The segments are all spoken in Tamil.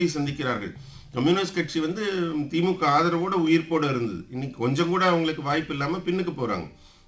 சந்திக்கிறார்கள் கம்யூனிஸ்ட் கட்சி வந்து திமுக ஆதரவோட உயிர்ப்போட இருந்தது இன்னைக்கு கொஞ்சம் கூட அவங்களுக்கு வாய்ப்பு இல்லாம பின்னுக்கு போறாங்க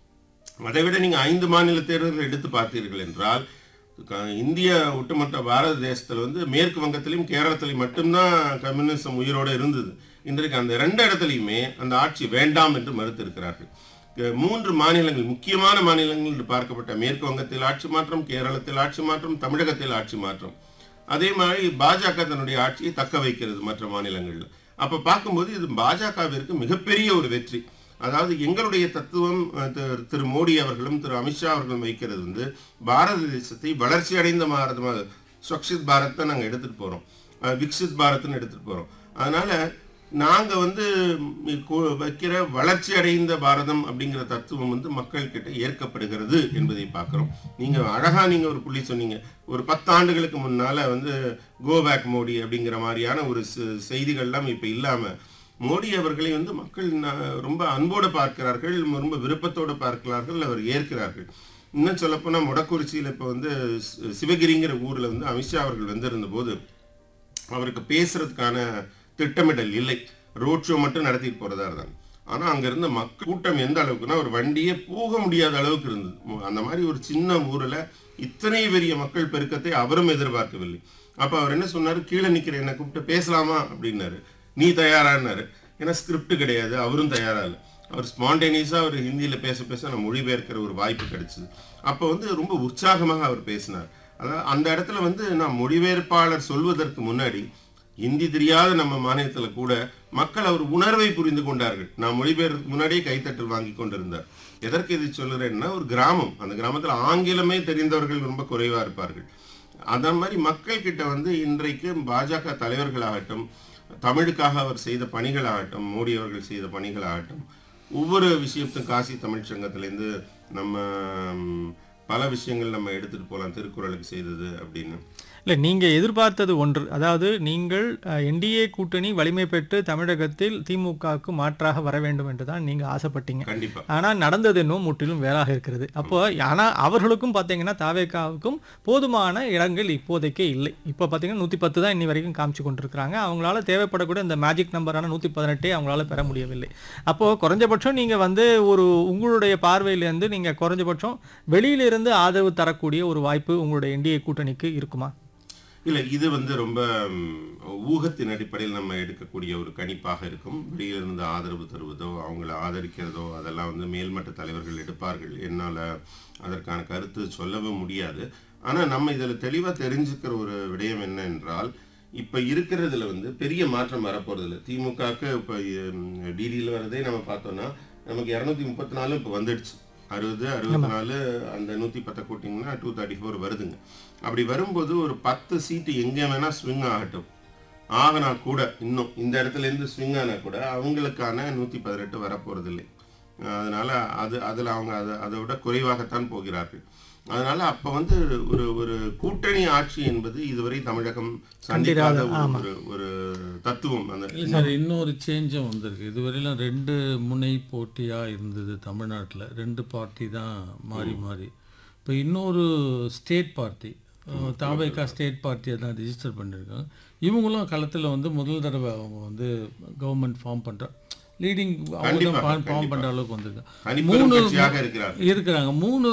அதை விட நீங்க ஐந்து மாநில தேர்தல்கள் எடுத்து பார்த்தீர்கள் என்றால் க- இந்திய ஒட்டுமொத்த பாரத தேசத்துல வந்து மேற்கு வங்கத்திலையும் கேரளத்திலையும் மட்டும்தான் கம்யூனிசம் உயிரோட இருந்தது இன்றைக்கு அந்த ரெண்டு இடத்துலையுமே அந்த ஆட்சி வேண்டாம் என்று மறுத்திருக்கிறார்கள் க- மூன்று மாநிலங்கள் முக்கியமான மாநிலங்கள் என்று பார்க்கப்பட்ட மேற்கு வங்கத்தில் ஆட்சி மாற்றம் கேரளத்தில் ஆட்சி மாற்றம் தமிழகத்தில் ஆட்சி மாற்றம் அதே மாதிரி பாஜக தன்னுடைய ஆட்சியை தக்க வைக்கிறது மற்ற மாநிலங்கள்ல அப்ப பார்க்கும்போது இது பாஜகவிற்கு மிகப்பெரிய ஒரு வெற்றி அதாவது எங்களுடைய தத்துவம் அஹ், திரு- திரு மோடி அவர்களும் திரு அமித்ஷா அவர்களும் வைக்கிறது வந்து பாரத தேசத்தை வளர்ச்சி அடைந்த பாரதமாக ஸ்வக்ஷித் பாரத் தான் நாங்கள் எடுத்துட்டு போறோம் அஹ், விக்சித் பாரத்னு எடுத்துட்டு போறோம் அதனால நாங்க வந்து ம், கு- வைக்கிற வளர்ச்சி அடைந்த பாரதம் அப்படிங்கிற தத்துவம் வந்து மக்கள் கிட்ட ஏற்கப்படுகிறது என்பதை பார்க்கிறோம் நீங்க அழகா நீங்க ஒரு புள்ளி சொன்னீங்க ஒரு பத்து ஆண்டுகளுக்கு முன்னால வந்து கோ பேக் மோடி அப்படிங்கிற மாதிரியான ஒரு செ- செய்திகள்லாம் இப்ப இல்லாம மோடி அவர்களை வந்து மக்கள் ந- ரொம்ப அன்போடு பார்க்கிறார்கள் ரொம்ப விருப்பத்தோடு பார்க்கிறார்கள் அவர் ஏற்கிறார்கள் இன்னும் சொல்லப்போனா முடக்குறிச்சியில் இப்போ வந்து சி- சிவகிரிங்கிற ஊர்ல வந்து அமித்ஷா அவர்கள் வந்திருந்த போது அவருக்கு பேசுறதுக்கான திட்டமிடல் இல்லை ரோட் ஷோ மட்டும் நடத்திட்டு போறதா இருந்தாங்க ஆனா அங்க இருந்த மக்கள் கூட்டம் எந்த அளவுக்குன்னா ஒரு வண்டியே போக முடியாத அளவுக்கு இருந்தது மு- அந்த மாதிரி ஒரு சின்ன ஊர்ல இத்தனை பெரிய மக்கள் பெருக்கத்தை அவரும் எதிர்பார்க்கவில்லை அப்ப அவர் என்ன சொன்னாரு கீழே நிக்கிற என்னை கூப்பிட்டு பேசலாமா அப்படின்னாரு நீ தயாரான்னாரு ஏன்னா ஸ்கிரிப்ட் கிடையாது அவரும் தயாரா இல்லை அவர் ஸ்பான்டேனியஸா அவர் ஹிந்தியில பேச பேச நான் மொழிபெயர்க்கிற ஒரு வாய்ப்பு கிடைச்சது அப்போ வந்து ரொம்ப உற்சாகமாக அவர் பேசினார் அதாவது அந்த இடத்துல வந்து நான் மொழிபெயர்ப்பாளர் சொல்வதற்கு முன்னாடி ஹிந்தி தெரியாத நம்ம மாநிலத்துல கூட மக்கள் அவர் உணர்வை புரிந்து கொண்டார்கள் நான் மொழிபெயர்க்கு முன்னாடியே கைத்தட்டல் வாங்கி கொண்டிருந்தார் எதற்கு இதை சொல்லுறேன்னா ஒரு கிராமம் அந்த கிராமத்துல ஆங்கிலமே தெரிந்தவர்கள் ரொம்ப குறைவா இருப்பார்கள் அந்த மாதிரி மக்கள் கிட்ட வந்து இன்றைக்கு பாஜக தலைவர்களாகட்டும் தமிழுக்காக அவர் செய்த பணிகளாகட்டும் மோடி அவர்கள் செய்த பணிகளாகட்டும் ஒவ்வொரு விஷயத்தும் காசி தமிழ் சங்கத்திலேருந்து நம்ம ம், பல விஷயங்கள் நம்ம எடுத்துட்டு போகலாம் திருக்குறளுக்கு செய்தது அப்படின்னு இல்லை நீங்கள் எதிர்பார்த்தது ஒன்று அதாவது நீங்கள் என்டிஏ கூட்டணி வலிமை பெற்று தமிழகத்தில் திமுகவுக்கு மாற்றாக வர வேண்டும் என்று தான் நீங்கள் ஆசைப்பட்டீங்க கண்டிப்பா ஆனால் நடந்தது இன்னும் முற்றிலும் வேறாக இருக்கிறது அப்போ ஆனால் அவர்களுக்கும் பார்த்தீங்கன்னா தாவேக்காவுக்கும் போதுமான இடங்கள் இப்போதைக்கே இல்லை இப்போ பார்த்தீங்கன்னா நூற்றி பத்து தான் இன்னி வரைக்கும் காமிச்சு கொண்டிருக்கிறாங்க அவங்களால தேவைப்படக்கூடிய இந்த மேஜிக் நம்பரான நூற்றி பதினெட்டே அவங்களால பெற முடியவில்லை அப்போது குறைஞ்சபட்சம் நீங்கள் வந்து ஒரு உங்களுடைய பார்வையிலேருந்து நீங்கள் குறைஞ்சபட்சம் வெளியிலிருந்து ஆதரவு தரக்கூடிய ஒரு வாய்ப்பு உங்களுடைய என்டிஏ கூட்டணிக்கு இருக்குமா இல்ல இது வந்து ரொம்ப ம், ஊகத்தின் அடிப்படையில் நம்ம எடுக்கக்கூடிய ஒரு கணிப்பாக இருக்கும் வெளியிலிருந்து ஆதரவு தருவதோ அவங்கள ஆதரிக்கிறதோ அதெல்லாம் வந்து மேல்மட்ட தலைவர்கள் எடுப்பார்கள் என்னால அதற்கான கருத்து சொல்லவும் முடியாது ஆனா நம்ம இதுல தெளிவா தெரிஞ்சுக்கிற ஒரு விடயம் என்ன என்றால் இப்ப இருக்கிறதுல வந்து பெரிய மாற்றம் வரப்போறது இல்லை திமுகக்கு இப்ப டிடியில் வரதே நம்ம பார்த்தோம்னா நமக்கு இரநூத்தி முப்பத்தி நாலு இப்போ வந்துடுச்சு அறுபது அறுபத்தி நாலு அந்த நூத்தி பத்தை கூட்டிங்கன்னா டூ தேர்ட்டி ஃபோர் வருதுங்க அப்படி வரும்போது ஒரு பத்து சீட்டு எங்க வேணா ஸ்விங் ஆகட்டும் ஆகினா கூட இன்னும் இந்த இடத்துல இருந்து ஸ்விங் ஆனா கூட அவங்களுக்கான நூத்தி பதினெட்டு வரப்போறது இல்லை அதனால அது அதுல அவங்க அதை அதை விட குறைவாகத்தான் போகிறார்கள் அதனால அப்ப வந்து ஒரு ஒரு கூட்டணி ஆட்சி என்பது இதுவரை தமிழகம் சந்திக்காத ஒரு- ஒரு ஒரு தத்துவம் அந்த இல்லை சார் இன்னொரு சேஞ்சும் வந்திருக்கு இதுவரையிலும் ரெண்டு முனை போட்டியாக இருந்தது தமிழ்நாட்டில் ரெண்டு பார்ட்டி தான் மாறி மாறி இப்போ இன்னொரு ஸ்டேட் பார்ட்டி தாவேக்கா ஸ்டேட் பார்ட்டியை தான் ரிஜிஸ்டர் பண்ணியிருக்காங்க இவங்களும் களத்தில் வந்து முதல் தடவை அவங்க வந்து கவர்மெண்ட் ஃபார்ம் பண்ணுற லீடிங் அவங்க கண்டிப்பா, தான் ஃபார்ம் கண்டிப்பா. பண்ணுற அளவுக்கு வந்திருக்காங்க தனிப்பெரும் மூணு கட்சியாக இருக்கிறார் இருக்கிறாங்க மூணு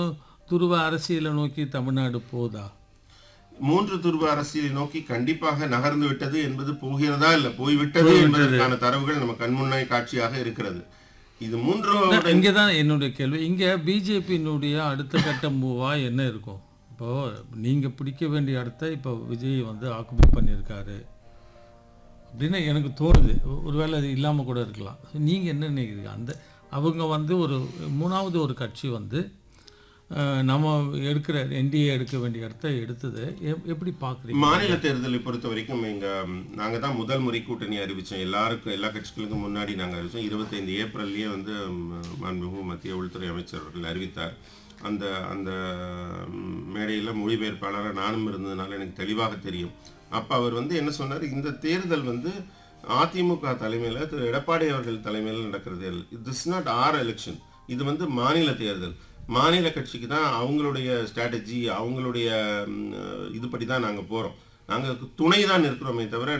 துருவ அரசியலை நோக்கி தமிழ்நாடு போதா மூன்று துருவ அரசியலை நோக்கி கண்டிப்பாக நகர்ந்து விட்டது என்பது போகிறதா இல்ல போய்விட்டது என்பதற்கான தரவுகள் நம்ம கண்முன்னாய் காட்சியாக இருக்கிறது இது மூன்றோட இங்கே தான் என்னுடைய கேள்வி இங்கே பிஜேபியினுடைய அடுத்த கட்ட மூவா என்ன இருக்கும் இப்போ நீங்கள் பிடிக்க வேண்டிய இடத்த இப்போ விஜய் வந்து ஆக்குபை பண்ணியிருக்காரு அப்படின்னு எனக்கு தோணுது ஒ- ஒருவேளை அது இல்லாமல் கூட இருக்கலாம் நீங்கள் என்ன நினைக்கிறீங்க அந்த அவங்க வந்து ஒரு மூணாவது ஒரு கட்சி வந்து அஹ், நம்ம எடுக்கிற என்டிஏ எடுக்க வேண்டிய இடத்த எடுத்தது எப்- எப்படி பார்க்குறீங்க மாநில தேர்தலை பொறுத்த வரைக்கும் எங்க ம், நாங்க தான் முதல் முறை கூட்டணி அறிவிச்சோம் எல்லாருக்கும் எல்லா கட்சிகளுக்கும் முன்னாடி நாங்க அறிவிச்சோம் இருபத்தைந்து ஏப்ரல்லயே வந்து ம், மாண்புமிகு மத்திய உள்துறை அமைச்சர் அவர்கள் அறிவித்தார் அந்த அந்த ம், மேடையில மொழிபெயர்ப்பாளராக நானும் இருந்ததுனால எனக்கு தெளிவாக தெரியும் அப்ப அவர் வந்து என்ன சொன்னார் இந்த தேர்தல் வந்து அதிமுக தலைமையில திரு எடப்பாடி அவர்கள் தலைமையில் நடக்கிற தேர்தல் திஸ் நாட் ஆர் எலெக்ஷன் இது வந்து மாநில தேர்தல் மாநில கட்சிக்கு தான் அவங்களுடைய ஸ்ட்ராட்டஜி அவங்களுடைய ம், இதுபடி தான் நாங்கள் போகிறோம் நாங்க துணை தான் இருக்கிறோமே தவிர